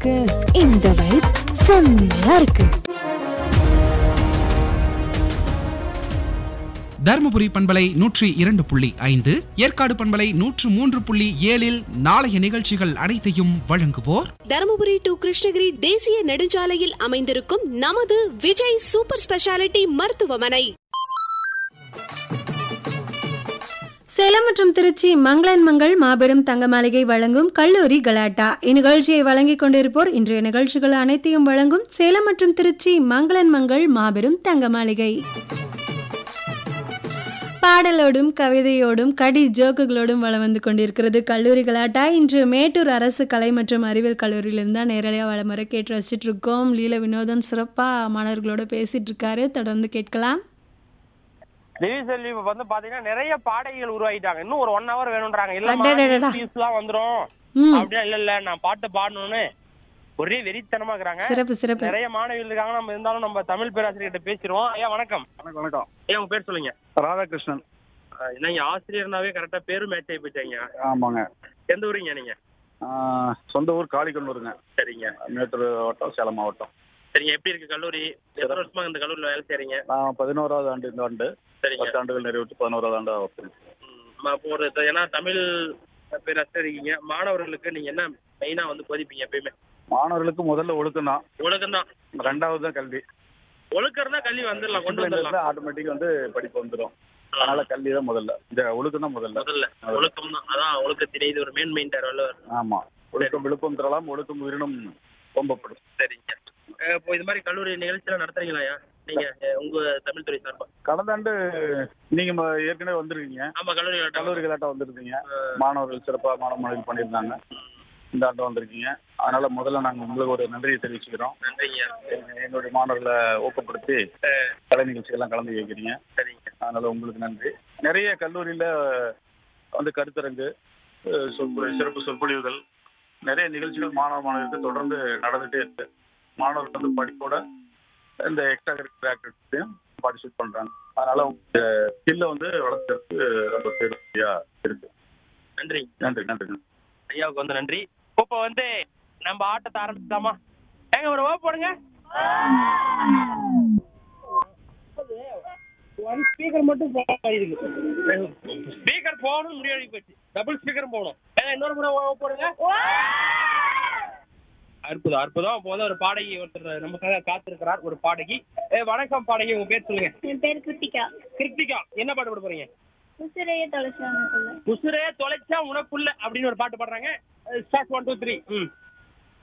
இருக்கு இந்த வைப் செம்மையா இருக்கு தருமபுரி பண்பலை நூற்றி இரண்டு புள்ளி ஐந்து ஏற்காடு பண்பலை நூற்று மூன்று புள்ளி ஏழில் நாளைய நிகழ்ச்சிகள் அனைத்தையும் வழங்குவோர் தருமபுரி டு கிருஷ்ணகிரி தேசிய நெடுஞ்சாலையில் அமைந்திருக்கும் நமது விஜய் சூப்பர் ஸ்பெஷாலிட்டி மருத்துவமனை சேலம் மற்றும் திருச்சி மங்களன் மங்கள் மாபெரும் தங்க மாளிகை வழங்கும் கல்லூரி கலாட்டா இந்நிகழ்ச்சியை வழங்கிக் கொண்டிருப்போர் இன்றைய நிகழ்ச்சிகள் அனைத்தையும் வழங்கும் சேலம் மற்றும் திருச்சி மங்களன் மங்கள் மாபெரும் தங்க மாளிகை பாடலோடும் கவிதையோடும் கடி ஜோக்குகளோடும் வளம் வந்து கொண்டிருக்கிறது கல்லூரி கலாட்டா இன்று மேட்டூர் அரசு கலை மற்றும் அறிவியல் கல்லூரியிலிருந்து தான் நேரடியாக வளமுறை கேட்டு ரசிச்சுட்டு இருக்கோம் லீல வினோதன் சிறப்பாக மாணவர்களோட பேசிட்டு இருக்காரு தொடர்ந்து கேட்கலாம் திவி செல்வி இப்ப வந்து பாத்தீங்கன்னா நிறைய பாடகிகள் உருவாகிட்டாங்க இன்னும் ஒரு ஒன் ஹவர் வேணும்ன்றாங்க இல்ல அடடடடா. எல்லாம் வந்துரும் ம் அப்படின்னா இல்ல இல்ல நான் பாட்டு பாடணும்னு ஒரே வெறித்தனமா இருக்கிறாங்க சிறப்பு சிறப்பு நிறைய மாணவிகள் இருக்காங்க நம்ம இருந்தாலும் நம்ம தமிழ் பேராசிரியர் கிட்ட பேசிடுவோம் ஐயா வணக்கம் வணக்கம் வணக்கம் ஐயா உங்க பேர் சொல்லுங்க ராதாகிருஷ்ணன் அஹ் நீங்க ஆசிரியர்னாவே கரெக்டா பேரும் மேட்ச் ஆகி போயிட்டீங்க ஆமாங்க எந்த ஊருங்க நீங்க ஆஹ் சொந்த ஊர் காளிக்கண்ணூருங்க சரிங்க மேட்டூர் மாவட்டம் சேலம் மாவட்டம் சரிங்க எப்படி இருக்கு கல்லூரி எத்தனை வருஷமா இந்த கல்லூரியில வேலை செய்றீங்க நான் பதினோராவது ஆண்டு இந்த ஆண்டு சரிங்க பத்து ஆண்டுகள் நிறைவேற்று பதினோராவது ஆண்டு ஆகும் ம், அப்போ ஒரு த- ஏன்னா தமிழ் பேராசிரியர் இருக்கீங்க மாணவர்களுக்கு நீங்க என்ன மெயினா வந்து போதிப்பீங்க எப்பயுமே மாணவர்களுக்கு முதல்ல ஒழுக்கம் தான் ஒழுக்கம் தான் ரெண்டாவது தான் கல்வி ஒழுக்கம் தான் கல்வி வந்துடலாம் கொண்டு வந்துடலாம் ஆட்டோமேட்டிக் வந்து படிப்பு வந்துடும் அதனால கல்வி தான் முதல்ல இந்த ஒழுக்கம் தான் முதல்ல முதல்ல ஒழுக்கம் தான் அதான் ஒழுக்கத்திலே இது ஒரு மேன்மைன்றார் வள்ளுவர் ஆமா ஒழுக்கம் விழுப்பம் தரலாம் ஒழுக்கம் உயிரினும் ஓம்பப்படும் சரிங்க அஹ் இப்போ இது மாதிரி கல்லூரி நிகழ்ச்சியெல்லாம் நடத்துறீங்களாயா நீங்க அஹ், உங்க தமிழ் துறை சார்பா கடந்த ஆண்டு நீங்க ம- ஏற்கனவே வந்திருக்கீங்க ஆமா கல்லூரி கல்லூரி கல்லூரி கலாட்டம் வந்திருக்கீங்க மாணவர்கள் சிறப்பாக மாணவ மாணவிகள் பண்ணியிருந்தாங்க இந்த ஆண்டு வந்திருக்கீங்க அதனால முதல்ல நாங்கள் உங்களுக்கு ஒரு நன்றியை தெரிவிச்சுக்கிறோம் நன்றிங்க எங்க- எங்களுடைய மாணவர்களை ஊக்கப்படுத்தி கலை நிகழ்ச்சிகள்லாம் கலந்து வைக்கிறீங்க சரிங்க அதனால உங்களுக்கு நன்றி நிறைய கல்லூரியில வந்து கருத்தரங்கு அஹ், சொற்பொழி சிறப்பு சொற்பொழிவுகள் நிறைய நிகழ்ச்சிகள் மாணவ மாணவர்களுக்கு தொடர்ந்து நடந்துட்டே இருக்கு மாணவர்கள் வந்து படிப்போட இந்த எக்ஸ்ட்ரா கரிக்குலர் ஆக்டிவிட்டிஸையும் பார்ட்டிசிபேட் பண்றாங்க அதனால உங்க ஸ்கில்ல வந்து வளர்த்துறதுக்கு ரொம்ப பெருமையா இருக்கு நன்றி நன்றி நன்றி ஐயாவுக்கு வந்து நன்றி இப்போ வந்து நம்ம ஆட்டத்தை ஆரம்பிச்சாமா ஏங்க ஒரு ஓ போடுங்க ஒன் ஸ்பீக்கர் மட்டும் போக மாதிரி இருக்கு ஸ்பீக்கர் போகணும் முடியாது போச்சு டபுள் ஸ்பீக்கர் போகணும் ஏங்க இன்னொரு முறை ஓ போடுங்க அற்புதம் அற்புதம் இப்போ வந்து ஒரு பாடகி ஒருத்தர் நமக்காக காத்திருக்கிறார் ஒரு பாடகி ஏ வணக்கம் பாடகி உங்க பேர் சொல்லுங்க என் பேர் கிருத்திகா கிருத்திகா என்ன பாட்டு பாட போறீங்க உசிரையே தொலைச்சாங்க உசுரே தொலைச்சா உனக்குள்ள அப்படின்னு ஒரு பாட்டு பாடுறாங்க ஸ்டார்ட் ஒன் டூ த்ரீ ம்